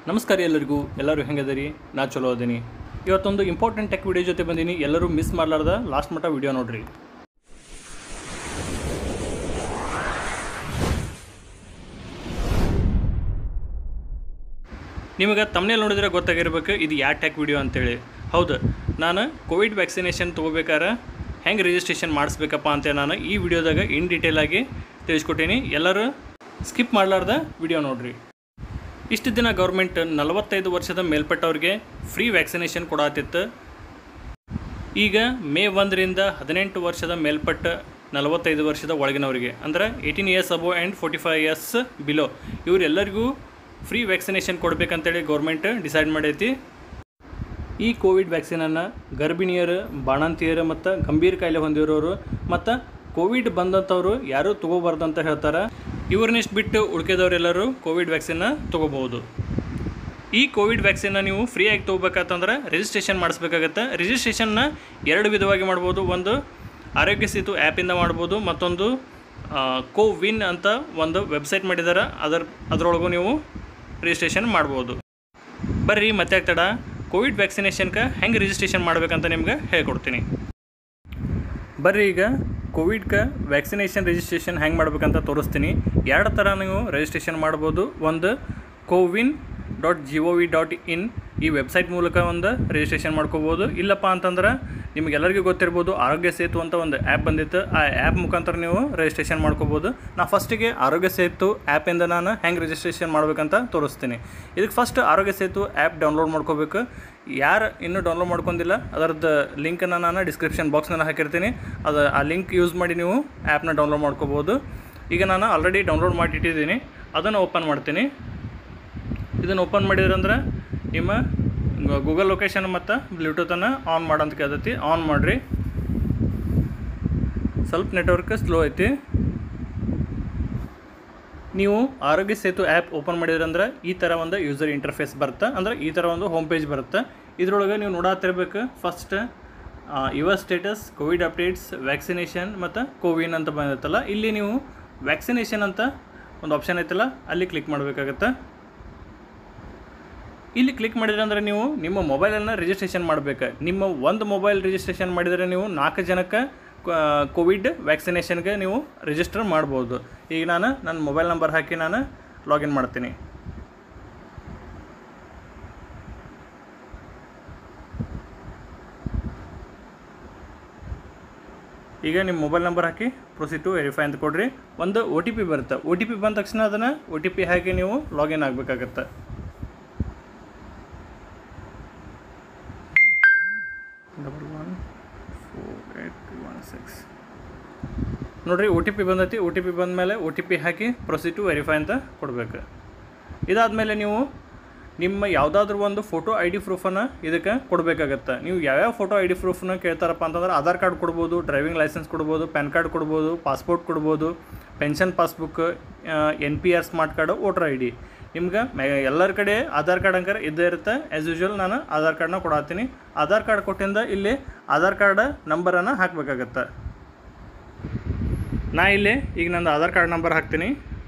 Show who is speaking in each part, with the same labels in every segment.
Speaker 1: ನಮಸ್ಕಾರ ಎಲ್ಲರಿಗೂ ಎಲ್ಲರೂ ಹೆಂಗದರಿ ನಾ ಚಲೋ ಅದೀನಿ ಇವತ್ತೊಂದು ಇಂಪಾರ್ಟೆಂಟ್ ಟೆಕ್ ವಿಡಿಯೋ ಜೊತೆ ಬಂದೀನಿ ಎಲ್ಲರೂ ಮಿಸ್ ಮಾಡಲಾರ್ದ ಲಾಸ್ಟ್ ಮಟ್ಟ ವಿಡಿಯೋ ನೋಡ್ರಿ ನಿಮಗೆ ತಮ್ಮನೇಲಿ ನೋಡಿದ್ರೆ ಗೊತ್ತಾಗಿರ್ಬೇಕು ಇದು ಯಾವ ಟೆಕ್ ವಿಡಿಯೋ ಅಂತೇಳಿ ಹೌದು ನಾನು ಕೋವಿಡ್ ವ್ಯಾಕ್ಸಿನೇಷನ್ ತೊಗೋಬೇಕಾರೆ ಹೆಂಗೆ ರಿಜಿಸ್ಟ್ರೇಷನ್ ಮಾಡಿಸ್ಬೇಕಪ್ಪ ಅಂತ ನಾನು ಈ ವಿಡಿಯೋದಾಗ ಇನ್ ಡೀಟೇಲ್ ಆಗಿ ತಿಳಿಸ್ಕೊಟ್ಟೀನಿ ಎಲ್ಲರೂ ಸ್ಕಿಪ್ ಮಾಡಲಾರ್ದ ವಿಡಿಯೋ ನೋಡ್ರಿ ಇಷ್ಟು ದಿನ ಗೌರ್ಮೆಂಟ್ ನಲವತ್ತೈದು ವರ್ಷದ ಮೇಲ್ಪಟ್ಟವ್ರಿಗೆ ಫ್ರೀ ವ್ಯಾಕ್ಸಿನೇಷನ್ ಕೊಡಾತಿತ್ತು ಈಗ ಮೇ ಒಂದರಿಂದ ಹದಿನೆಂಟು ವರ್ಷದ ಮೇಲ್ಪಟ್ಟ ನಲವತ್ತೈದು ವರ್ಷದ ಒಳಗಿನವರಿಗೆ ಅಂದ್ರೆ eighteen years above and forty five years below ಇವರೆಲ್ಲರಿಗೂ ಫ್ರೀ ವ್ಯಾಕ್ಸಿನೇಷನ್ ಕೊಡಬೇಕಂತೇಳಿ ಗೌರ್ಮೆಂಟ್ ಡಿಸೈಡ್ ಮಾಡೈತಿ ಈ ಕೋವಿಡ್ ವ್ಯಾಕ್ಸಿನನ್ನು ಗರ್ಭಿಣಿಯರು ಬಾಣಂತಿಯರು ಮತ್ತು ಗಂಭೀರ ಕಾಯಿಲೆ ಹೊಂದಿರೋರು ಮತ್ತು ಕೋವಿಡ್ ಬಂದಂಥವ್ರು ಯಾರೂ ತಗೋಬಾರ್ದು ಅಂತ ಹೇಳ್ತಾರೆ ಇವ್ರನ್ನಿಷ್ಟು ಬಿಟ್ಟು ಉಳ್ಕೆದವರೆಲ್ಲರೂ ಕೋವಿಡ್ ವ್ಯಾಕ್ಸಿನ್ನ ತೊಗೋಬೋದು ಈ ಕೋವಿಡ್ ವ್ಯಾಕ್ಸಿನ್ನ ನೀವು ಫ್ರೀಯಾಗಿ ತೊಗೋಬೇಕಂತಂದ್ರೆ ರಿಜಿಸ್ಟ್ರೇಷನ್ ಮಾಡಿಸ್ಬೇಕಾಗತ್ತೆ ರಿಜಿಸ್ಟ್ರೇಷನ್ನ ಎರಡು ವಿಧವಾಗಿ ಮಾಡ್ಬೋದು ಒಂದು ಆರೋಗ್ಯ ಸೇತು ಆ್ಯಪಿಂದ ಮಾಡ್ಬೋದು ಮತ್ತೊಂದು ಕೋ ವಿನ್ ಅಂತ ಒಂದು ವೆಬ್ಸೈಟ್ ಮಾಡಿದ್ದಾರೆ ಅದರ ಅದರೊಳಗೂ ನೀವು ರಿಜಿಸ್ಟ್ರೇಷನ್ ಮಾಡ್ಬೋದು ಬರ್ರಿ ಮತ್ತೆ ತಡ ಕೋವಿಡ್ ವ್ಯಾಕ್ಸಿನೇಷನ್ಗೆ ಹೆಂಗೆ ರಿಜಿಸ್ಟ್ರೇಷನ್ ಮಾಡ್ಬೇಕಂತ ನಿಮ್ಗೆ ಹೇಳ್ಕೊಡ್ತೀನಿ ಬರ್ರಿ ಈಗ ಕೋವಿಡ್ಗೆ ವ್ಯಾಕ್ಸಿನೇಷನ್ ರಿಜಿಸ್ಟ್ರೇಷನ್ ಹೆಂಗೆ ಮಾಡ್ಬೇಕಂತ ತೋರಿಸ್ತೀನಿ ಎರಡು ಥರ ನೀವು ರಿಜಿಸ್ಟ್ರೇಷನ್ ಮಾಡ್ಬೋದು ಒಂದು CoWIN dot G O V dot in ಈ ವೆಬ್ಸೈಟ್ ಮೂಲಕ ಒಂದು ರಿಜಿಸ್ಟ್ರೇಷನ್ ಮಾಡ್ಕೋಬೋದು ಇಲ್ಲಪ್ಪ ಅಂತಂದ್ರೆ ನಿಮಗೆಲ್ಲರಿಗೂ ಗೊತ್ತಿರ್ಬೋದು ಆರೋಗ್ಯ ಸೇತು ಅಂತ ಒಂದು ಆ್ಯಪ್ ಬಂದಿತ್ತು ಆ ಆ್ಯಪ್ ಮುಖಾಂತರ ನೀವು ರಿಜಿಸ್ಟ್ರೇಷನ್ ಮಾಡ್ಕೋಬೋದು ನಾ ಫಸ್ಟಿಗೆ ಆರೋಗ್ಯ ಸೇತು ಆ್ಯಪಿಂದ ನಾನು ಹೆಂಗೆ ರಿಜಿಸ್ಟ್ರೇಷನ್ ಮಾಡ್ಬೇಕಂತ ತೋರಿಸ್ತೀನಿ ಇದಕ್ಕೆ ಫಸ್ಟ್ ಆರೋಗ್ಯ ಸೇತು ಆ್ಯಪ್ ಡೌನ್ಲೋಡ್ ಮಾಡ್ಕೋಬೇಕು ಯಾರು ಇನ್ನೂ ಡೌನ್ಲೋಡ್ ಮಾಡ್ಕೊಂಡಿಲ್ಲ ಅದರದ್ದು ಲಿಂಕನ್ನು ನಾನು ಡಿಸ್ಕ್ರಿಪ್ಷನ್ ಬಾಕ್ಸ್ನಲ್ಲಿ ಹಾಕಿರ್ತೀನಿ ಅದು ಆ ಲಿಂಕ್ ಯೂಸ್ ಮಾಡಿ ನೀವು ಆ್ಯಪ್ನ ಡೌನ್ಲೋಡ್ ಮಾಡ್ಕೋಬೋದು ಈಗ ನಾನು ಆಲ್ರೆಡಿ ಡೌನ್ಲೋಡ್ ಮಾಡಿಟ್ಟಿದ್ದೀನಿ ಅದನ್ನು ಓಪನ್ ಮಾಡ್ತೀನಿ ಇದನ್ನು ಓಪನ್ ಮಾಡಿದ್ರಂದ್ರೆ ನಿಮ್ಮ ಗೂಗಲ್ ಲೊಕೇಶನ್ ಮತ್ತು ಬ್ಲೂಟೂತನ್ನು ಆನ್ ಮಾಡಂತ ಕೇಳ್ತೈತಿ ಆನ್ ಮಾಡಿರಿ ಸ್ವಲ್ಪ ನೆಟ್ವರ್ಕ್ ಸ್ಲೋ ಐತಿ ನೀವು ಆರೋಗ್ಯ ಸೇತು ಆ್ಯಪ್ ಓಪನ್ ಮಾಡಿದ್ರಂದ್ರೆ ಈ ಥರ ಒಂದು ಯೂಸರ್ ಇಂಟರ್ಫೇಸ್ ಬರುತ್ತೆ ಅಂದ್ರೆ ಈ ಥರ ಒಂದು ಹೋಮ್ ಪೇಜ್ ಬರುತ್ತೆ ಇದ್ರೊಳಗೆ ನೀವು ನೋಡತ್ತಿರ್ಬೇಕು ಫಸ್ಟ್ ಯುವ ಸ್ಟೇಟಸ್ ಕೋವಿಡ್ ಅಪ್ಡೇಟ್ಸ್ ವ್ಯಾಕ್ಸಿನೇಷನ್ ಮತ್ತು ಕೋವಿನ್ ಅಂತ ಬಂದಿರುತ್ತಲ್ಲ ಇಲ್ಲಿ ನೀವು ವ್ಯಾಕ್ಸಿನೇಷನ್ ಅಂತ ಒಂದು ಆಪ್ಷನ್ ಐತಲ್ಲ ಅಲ್ಲಿ ಕ್ಲಿಕ್ ಮಾಡಬೇಕಾಗತ್ತೆ ಇಲ್ಲಿ ಕ್ಲಿಕ್ ಮಾಡಿದ್ರೆ ಅಂದರೆ ನೀವು ನಿಮ್ಮ ಮೊಬೈಲನ್ನು ರಿಜಿಸ್ಟ್ರೇಷನ್ ಮಾಡಬೇಕು ನಿಮ್ಮ ಒಂದು ಮೊಬೈಲ್ ರಿಜಿಸ್ಟ್ರೇಷನ್ ಮಾಡಿದರೆ ನೀವು ನಾಲ್ಕು ಜನಕ್ಕೆ ಕೋವಿಡ್ ವ್ಯಾಕ್ಸಿನೇಷನ್ಗೆ ನೀವು ರಿಜಿಸ್ಟರ್ ಮಾಡ್ಬೋದು ಈಗ ನಾನು ನನ್ನ ಮೊಬೈಲ್ ನಂಬರ್ ಹಾಕಿ ನಾನು ಲಾಗಿನ್ ಮಾಡ್ತೀನಿ ಈಗ ನಿಮ್ಮ ಮೊಬೈಲ್ ನಂಬರ್ ಹಾಕಿ ಪ್ರೊಸೀಡ್ ಟು ವೆರಿಫೈ ಅಂತ ಕೊಡ್ರಿ ಒಂದು ಒ ಟಿ ಪಿ ಬರುತ್ತೆ ಒ ಟಿ ಪಿ ಬಂದ ತಕ್ಷಣ ಅದನ್ನು ಒ ಟಿ ಪಿ ಹಾಕಿ ನೀವು ಲಾಗಿನ್ ಆಗಬೇಕಾಗತ್ತೆ double one four eight one six ನೋಡಿರಿ ಒ ಟಿ ಪಿ ಬಂದೈತಿ ಒ ಟಿ ಪಿ ಬಂದಮೇಲೆ ಒ ಟಿ ಪಿ ಹಾಕಿ ಪ್ರೊಸೀಡ್ ಟು ವೆರಿಫೈ ಅಂತ ಕೊಡಬೇಕು ಇದಾದಮೇಲೆ ನೀವು ನಿಮ್ಮ ಯಾವುದಾದ್ರೂ ಒಂದು ಫೋಟೋ ಐ ಡಿ ಪ್ರೂಫನ್ನು ಇದಕ್ಕೆ ಕೊಡಬೇಕಾಗತ್ತೆ ನೀವು ಯಾವ್ಯಾವ ಫೋಟೋ ಐ ಡಿ ಪ್ರೂಫನ್ನ ಕೇಳ್ತಾರಪ್ಪ ಅಂತಂದ್ರೆ ಆಧಾರ್ ಕಾರ್ಡ್ ಕೊಡ್ಬೋದು ಡ್ರೈವಿಂಗ್ ಲೈಸೆನ್ಸ್ ಕೊಡ್ಬೋದು ಪ್ಯಾನ್ ಕಾರ್ಡ್ ಕೊಡ್ಬೋದು ಪಾಸ್ಪೋರ್ಟ್ ಕೊಡ್ಬೋದು pension passbook N P R smart card voter I D ನಿಮ್ಗೆ ಮೆ ಎಲ್ಲರ ಕಡೆ ಆಧಾರ್ ಕಾರ್ಡ್ ಅಂಕರ್ ಇದ್ದೇ ಇರುತ್ತೆ ಆ್ಯಸ್ ಯೂಶ್ವಲ್ ನಾನು ಆಧಾರ್ ಕಾರ್ಡ್ನ ಕೊಡತ್ತೀನಿ ಆಧಾರ್ ಕಾರ್ಡ್ ಕೊಟ್ಟಿಂದ ಇಲ್ಲಿ ಆಧಾರ್ ಕಾರ್ಡ್ ನಂಬರನ್ನು ಹಾಕಬೇಕಾಗತ್ತೆ ನಾ ಇಲ್ಲಿ ಈಗ ನಂದು ಆಧಾರ್ ಕಾರ್ಡ್ ನಂಬರ್ ಹಾಕ್ತೀನಿ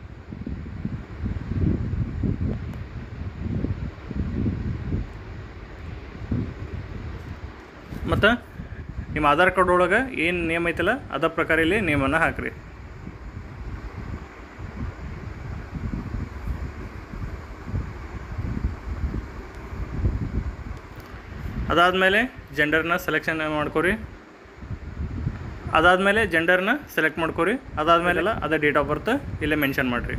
Speaker 1: ಮತ್ತು ನಿಮ್ಮ ಆಧಾರ್ ಕಾರ್ಡ್ ಒಳಗೆ ಏನು ನೇಮ್ ಐತಲ್ಲ ಅದ ಪ್ರಕಾರ ಇಲ್ಲಿ ನೇಮನ್ನು ಹಾಕ್ರಿ ಅದಾದಮೇಲೆ ಜೆಂಡರ್ನ ಸೆಲೆಕ್ಷನ್ ಮಾಡ್ಕೊರಿ ಅದಾದಮೇಲೆ ಜೆಂಡರ್ನ ಸೆಲೆಕ್ಟ್ ಮಾಡ್ಕೊರಿ ಅದಾದಮೇಲೆಲ್ಲ ಅದೇ ಡೇಟ್ ಆಫ್ ಬರ್ತ್ ಇಲ್ಲೇ ಮೆನ್ಷನ್ ಮಾಡಿರಿ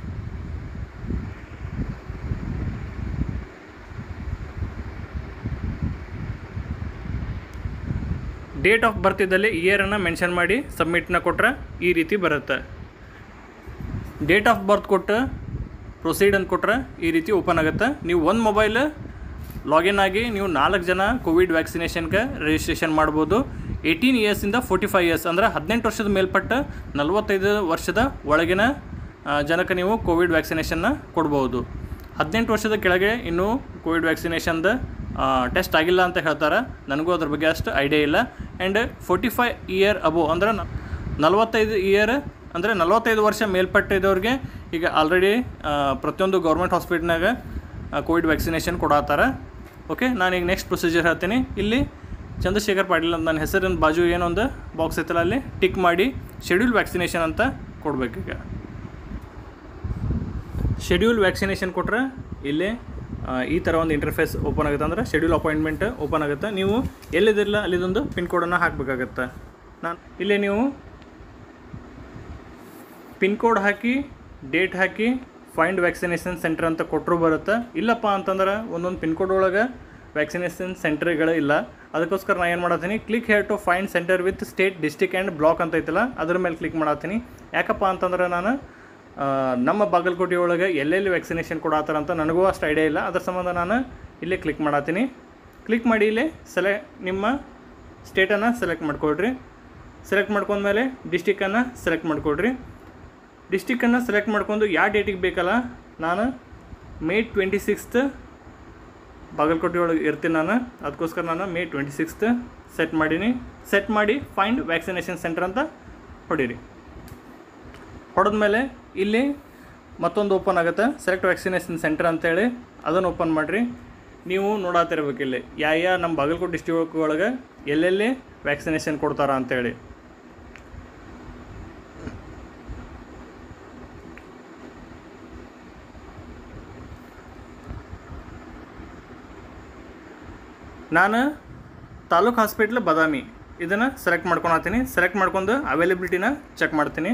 Speaker 1: ಡೇಟ್ ಆಫ್ ಬರ್ತ್ ಇದ್ದಲ್ಲಿ ಇಯರನ್ನು ಮೆನ್ಷನ್ ಮಾಡಿ ಸಬ್ಮಿಟ್ನ ಕೊಟ್ರೆ ಈ ರೀತಿ ಬರುತ್ತೆ ಡೇಟ್ ಆಫ್ ಬರ್ತ್ ಕೊಟ್ಟು ಪ್ರೊಸೀಡ್ ಅಂತ ಕೊಟ್ರೆ ಈ ರೀತಿ ಓಪನ್ ಆಗುತ್ತೆ ನೀವು ಒಂದು ಮೊಬೈಲ್ ಲಾಗಿನ್ ಆಗಿ ನೀವು ನಾಲ್ಕು ಜನ ಕೋವಿಡ್ ವ್ಯಾಕ್ಸಿನೇಷನ್ಗೆ ರಿಜಿಸ್ಟ್ರೇಷನ್ ಮಾಡ್ಬೋದು ಏಯ್ಟೀನ್ ಇಯರ್ಸಿಂದ ಫೋರ್ಟಿ ಫೈವ್ ಇಯರ್ಸ್ ಅಂದರೆ ಹದಿನೆಂಟು ವರ್ಷದ ಮೇಲ್ಪಟ್ಟ ನಲವತ್ತೈದು ವರ್ಷದ ಒಳಗಿನ ಆ, ಜನಕ್ಕೆ ನೀವು ಕೋವಿಡ್ ವ್ಯಾಕ್ಸಿನೇಷನ್ನ ಕೊಡ್ಬೋದು ಹದಿನೆಂಟು ವರ್ಷದ ಕೆಳಗೆ ಇನ್ನೂ ಕೋವಿಡ್ ವ್ಯಾಕ್ಸಿನೇಷನ್ದು ಟೆಸ್ಟ್ ಆಗಿಲ್ಲ ಅಂತ ಹೇಳ್ತಾರೆ ನನಗೂ ಅದ್ರ ಬಗ್ಗೆ ಅಷ್ಟು ಐಡಿಯಾ ಇಲ್ಲ and forty five year above ಅಂದ್ರೆ ನ- ನಲವತ್ತೈದು ಇಯರ್ ಅಂದರೆ ನಲವತ್ತೈದು ವರ್ಷ ಮೇಲ್ಪಟ್ಟಿದ್ದವ್ರಿಗೆ ಈಗ ಆಲ್ರೆಡಿ ಪ್ರತಿಯೊಂದು ಗೌರ್ಮೆಂಟ್ ಹಾಸ್ಪಿಟ್ಲ್ನಾಗ ಕೋವಿಡ್ ವ್ಯಾಕ್ಸಿನೇಷನ್ ಕೊಡತ್ತಾರ ಓಕೆ ನಾನೀಗ ನೆಕ್ಸ್ಟ್ ಪ್ರೊಸೀಜರ್ ಹೇಳ್ತೀನಿ ಇಲ್ಲಿ ಚಂದ್ರಶೇಖರ್ ಪಾಟೀಲ್ ಅಂತ ನನ್ನ ಹೆಸರಿನ ಬಾಜು ಏನೊಂದು ಬಾಕ್ಸ್ ಐತಲ್ಲ ಅಲ್ಲಿ ಟಿಕ್ ಮಾಡಿ ಶೆಡ್ಯೂಲ್ ವ್ಯಾಕ್ಸಿನೇಷನ್ ಅಂತ ಕೊಡ್ಬೇಕೀಗ ಶೆಡ್ಯೂಲ್ ವ್ಯಾಕ್ಸಿನೇಷನ್ ಕೊಟ್ರೆ ಇಲ್ಲಿ ಆ, ಈ ಥರ ಒಂದು ಇಂಟರ್ಫೇಸ್ ಓಪನ್ ಆಗುತ್ತೆ ಅಂದ್ರೆ ಶೆಡ್ಯೂಲ್ ಅಪಾಯಿಂಟ್ಮೆಂಟ್ ಓಪನ್ ಆಗುತ್ತೆ ನೀವು ಎಲ್ಲಿದಿರಲ್ಲ ಅಲ್ಲಿದೊಂದು ಪಿನ್ ಕೋಡನ್ನು ಹಾಕಬೇಕಾಗತ್ತೆ ನಾನು ಇಲ್ಲಿ ನೀವು ಪಿನ್ ಕೋಡ್ ಹಾಕಿ ಡೇಟ್ ಹಾಕಿ ಫೈಂಡ್ ವ್ಯಾಕ್ಸಿನೇಷನ್ ಸೆಂಟರ್ ಅಂತ ಕೊಟ್ಟರು ಬರುತ್ತೆ ಇಲ್ಲಪ್ಪ ಅಂತಂದ್ರೆ ಒಂದೊಂದು ಪಿನ್ ಕೋಡ್ ಒಳಗೆ ವ್ಯಾಕ್ಸಿನೇಷನ್ ಸೆಂಟರ್ಗಳು ಇಲ್ಲ ಅದಕ್ಕೋಸ್ಕರ ನಾನು ಏನು ಮಾಡತ್ತೀನಿ click here to find centre with state district and block ಅಂತ ಐತಲ್ಲ ಅದ್ರ ಮೇಲೆ ಕ್ಲಿಕ್ ಮಾಡತ್ತೀನಿ ಯಾಕಪ್ಪ ಅಂತಂದ್ರೆ ನಾನು ಆ, ನಮ್ಮ ಬಾಗಲಕೋಟೆ ಒಳಗೆ ಎಲ್ಲೆಲ್ಲಿ ವ್ಯಾಕ್ಸಿನೇಷನ್ ಕೊಡತ್ತಾರ ಅಂತ ನನಗೂ ಅಷ್ಟು ಐಡಿಯಾ ಇಲ್ಲ ಅದ್ರ ಸಂಬಂಧ ನಾನು ಇಲ್ಲೇ ಕ್ಲಿಕ್ ಮಾಡತ್ತೀನಿ ಕ್ಲಿಕ್ ಮಾಡಿ ಇಲ್ಲಿ ಸೆಲೆ ನಿಮ್ಮ ಸ್ಟೇಟನ್ನು ಸೆಲೆಕ್ಟ್ ಮಾಡ್ಕೊಳ್ರಿ ಸೆಲೆಕ್ಟ್ ಮಾಡ್ಕೊಂಡ್ಮೇಲೆ ಡಿಸ್ಟಿಕ್ಕನ್ನು ಸೆಲೆಕ್ಟ್ ಮಾಡ್ಕೊಳ್ರಿ ಡಿಸ್ಟಿಕ್ಕನ್ನು ಸೆಲೆಕ್ಟ್ ಮಾಡ್ಕೊಂಡು ಯಾವ ಡೇಟಿಗೆ ಬೇಕಲ್ಲ ನಾನು ಮೇ ಟ್ವೆಂಟಿ ಸಿಕ್ಸ್ತ್ ಬಾಗಲಕೋಟೆ ಒಳಗೆ ಇರ್ತೀನಿ ನಾನು ಅದಕ್ಕೋಸ್ಕರ ನಾನು ಮೇ ಟ್ವೆಂಟಿ ಸಿಕ್ಸ್ತ್ ಸೆಟ್ ಮಾಡೀನಿ ಸೆಟ್ ಮಾಡಿ ಫೈಂಡ್ ವ್ಯಾಕ್ಸಿನೇಷನ್ ಸೆಂಟರ್ ಅಂತ ಹೊಡೀರಿ ಹೊಡೆದ್ಮೇಲೆ ಇಲ್ಲಿ ಮತ್ತೊಂದು ಓಪನ್ ಆಗುತ್ತೆ ಸೆಲೆಕ್ಟ್ ವ್ಯಾಕ್ಸಿನೇಷನ್ ಸೆಂಟರ್ ಅಂತೇಳಿ ಅದನ್ನು ಓಪನ್ ಮಾಡಿರಿ ನೀವು ನೋಡತ್ತಿರ್ಬೇಕು ಇಲ್ಲಿ ಯಾ ಯಾ ನಮ್ಮ ಬಾಗಲಕೋಟೆ ಡಿಸ್ಟಿಕ್ ಒಳಗೆ ಎಲ್ಲೆಲ್ಲಿ ವ್ಯಾಕ್ಸಿನೇಷನ್ ಕೊಡ್ತಾರ ಅಂತೇಳಿ ನಾನು ತಾಲೂಕ್ ಹಾಸ್ಪಿಟ್ಲ್ ಬದಾಮಿ ಇದನ್ನು ಸೆಲೆಕ್ಟ್ ಮಾಡ್ಕೊಳತ್ತೀನಿ ಸೆಲೆಕ್ಟ್ ಮಾಡ್ಕೊಂಡು ಅವೈಲಬಿಲಿಟಿನ ಚೆಕ್ ಮಾಡ್ತೀನಿ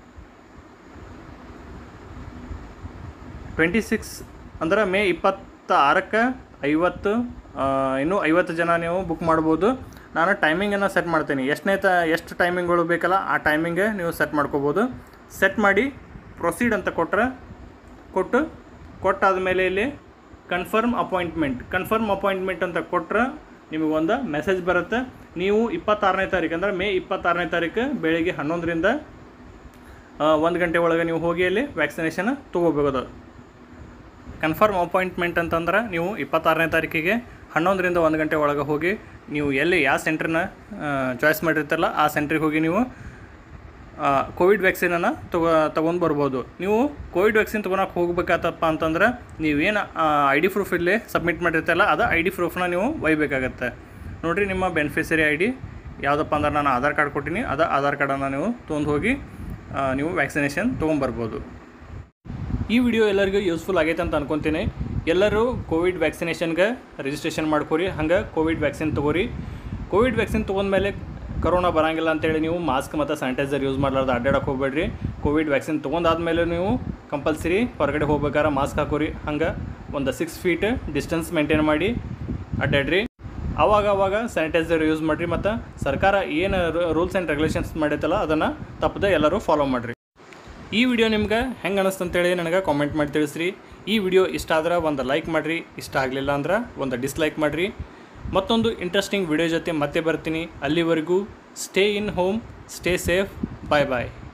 Speaker 1: ಟ್ವೆಂಟಿ ಸಿಕ್ಸ್ ಅಂದ್ರೆ ಮೇ ಇಪ್ಪತ್ತ ಆರಕ್ಕೆ ಐವತ್ತು ಆ, ಇನ್ನೂ ಐವತ್ತು ಜನ ನೀವು ಬುಕ್ ಮಾಡ್ಬೋದು ನಾನು ಟೈಮಿಂಗನ್ನು ಸೆಟ್ ಮಾಡ್ತೀನಿ ಎಷ್ಟನೇ ತ ಎಷ್ಟು ಟೈಮಿಂಗ್ಗಳು ಬೇಕಲ್ಲ ಆ ಟೈಮಿಂಗ್ ನೀವು ಸೆಟ್ ಮಾಡ್ಕೋಬೋದು ಸೆಟ್ ಮಾಡಿ ಪ್ರೊಸೀಡ್ ಅಂತ ಕೊಟ್ಟರೆ ಕೊಟ್ಟು ಕೊಟ್ಟಾದ ಮೇಲೆ ಇಲ್ಲಿ ಕನ್ಫರ್ಮ್ ಅಪಾಯಿಂಟ್ಮೆಂಟ್ ಕನ್ಫರ್ಮ್ ಅಪಾಯಿಂಟ್ಮೆಂಟ್ ಅಂತ ಕೊಟ್ಟರೆ ನಿಮಗೆ ಒಂದು ಮೆಸೇಜ್ ಬರುತ್ತೆ ನೀವು ಇಪ್ಪತ್ತಾರನೇ ತಾರೀಕು ಅಂದರೆ ಮೇ ಇಪ್ಪತ್ತಾರನೇ ತಾರೀಕು ಬೆಳಿಗ್ಗೆ ಹನ್ನೊಂದರಿಂದ ಒಂದು ಗಂಟೆ ಒಳಗೆ ನೀವು ಹೋಗಿ ಅಲ್ಲಿ ವ್ಯಾಕ್ಸಿನೇಷನ್ ತೊಗೋಬೇಕು ಕನ್ಫರ್ಮ್ ಅಪಾಯಿಂಟ್ಮೆಂಟ್ ಅಂತಂದ್ರೆ ನೀವು ಇಪ್ಪತ್ತಾರನೇ ತಾರೀಕಿಗೆ ಹನ್ನೊಂದರಿಂದ ಒಂದು ಗಂಟೆ ಒಳಗೆ ಹೋಗಿ ನೀವು ಎಲ್ಲಿ ಯಾವ ಸೆಂಟ್ರನ್ನ ಚಾಯ್ಸ್ ಮಾಡಿರ್ತಾರಲ್ಲ ಆ ಸೆಂಟ್ರಿಗೆ ಹೋಗಿ ನೀವು ಕೋವಿಡ್ ವ್ಯಾಕ್ಸಿನನ್ನು ತಗೋ ತೊಗೊಂಡು ಬರ್ಬೋದು ನೀವು ಕೋವಿಡ್ ವ್ಯಾಕ್ಸಿನ್ ತೊಗೊಳಕ್ಕೆ ಹೋಗ್ಬೇಕಾತಪ್ಪ ಅಂತಂದ್ರೆ ನೀವೇನು ಐ ಡಿ ಪ್ರೂಫ್ ಇಲ್ಲಿ ಸಬ್ಮಿಟ್ ಮಾಡಿರ್ತಾರಲ್ಲ ಅದು ಐ ಡಿ ಪ್ರೂಫ್ನ ನೀವು ಒಯ್ಬೇಕಾಗತ್ತೆ ನೋಡಿರಿ ನಿಮ್ಮ ಬೆನಿಫಿಷರಿ ಐ ಡಿ ಯಾವುದಪ್ಪ ಅಂದ್ರೆ ನಾನು ಆಧಾರ್ ಕಾರ್ಡ್ ಕೊಟ್ಟಿನಿ ಅದು ಆಧಾರ್ ಕಾರ್ಡನ್ನು ನೀವು ತೊಗೊಂಡು ಹೋಗಿ ಆ, ನೀವು ವ್ಯಾಕ್ಸಿನೇಷನ್ ತೊಗೊಂಬರ್ಬೋದು ಈ ವಿಡಿಯೋ ಎಲ್ಲರಿಗೂ ಯೂಸ್ಫುಲ್ ಆಗೈತೆ ಅಂತ ಅನ್ಕೊತೀನಿ ಎಲ್ಲರೂ ಕೋವಿಡ್ ವ್ಯಾಕ್ಸಿನೇಷನ್ಗೆ ರಿಜಿಸ್ಟ್ರೇಷನ್ ಮಾಡ್ಕೊರಿ ಹಂಗೆ ಕೋವಿಡ್ ವ್ಯಾಕ್ಸಿನ್ ತೊಗೋರಿ ಕೋವಿಡ್ ವ್ಯಾಕ್ಸಿನ್ ತೊಗೊಂಡ್ಮೇಲೆ ಕರೋನಾ ಬರಂಗಿಲ್ಲ ಅಂತೇಳಿ ನೀವು ಮಾಸ್ಕ್ ಮತ್ತು ಸ್ಯಾನಿಟೈಸರ್ ಯೂಸ್ ಮಾಡಲಾರ್ದು ಅಡ್ಡಾಡಕ್ಕೆ ಹೋಗ್ಬೇಡ್ರಿ ಕೋವಿಡ್ ವ್ಯಾಕ್ಸಿನ್ ತೊಗೊಂಡಾದ್ಮೇಲೆ ನೀವು ಕಂಪಲ್ಸರಿ ಹೊರಗಡೆ ಹೋಗ್ಬೇಕಾದ್ರೆ ಮಾಸ್ಕ್ ಹಾಕೋರಿ ಹಂಗೆ ಒಂದು ಸಿಕ್ಸ್ ಫೀಟ್ ಡಿಸ್ಟೆನ್ಸ್ ಮೇಂಟೈನ್ ಮಾಡಿ ಅಡ್ಡಾಡ್ರಿ ಅವಾಗ ಅವಾಗ ಸ್ಯಾನಿಟೈಸರ್ ಯೂಸ್ ಮಾಡಿರಿ ಮತ್ತು ಸರ್ಕಾರ ಏನು ರೂಲ್ಸ್ ಆ್ಯಂಡ್ ರೆಗ್ಯುಲೇಷನ್ಸ್ ಮಾಡೈತಲ್ಲ ಅದನ್ನು ತಪ್ಪದೆ ಎಲ್ಲರೂ ಫಾಲೋ ಮಾಡಿರಿ ಈ ವಿಡಿಯೋ ನಿಮ್ಗೆ ಹೆಂಗೆ ಅನಿಸ್ತು ಅಂತೇಳಿ ನನಗೆ ಕಾಮೆಂಟ್ ಮಾಡಿ ತಿಳಿಸ್ರಿ ಈ ವಿಡಿಯೋ ಇಷ್ಟ ಆದ್ರೆ ಒಂದು ಲೈಕ್ ಮಾಡಿರಿ ಇಷ್ಟ ಆಗಲಿಲ್ಲ ಅಂದ್ರೆ ಒಂದು ಡಿಸ್ಲೈಕ್ ಮಾಡಿರಿ ಮತ್ತೊಂದು ಇಂಟ್ರೆಸ್ಟಿಂಗ್ ವಿಡಿಯೋ ಜೊತೆ ಮತ್ತೆ ಬರ್ತೀನಿ ಅಲ್ಲಿವರೆಗೂ stay in home stay safe bye bye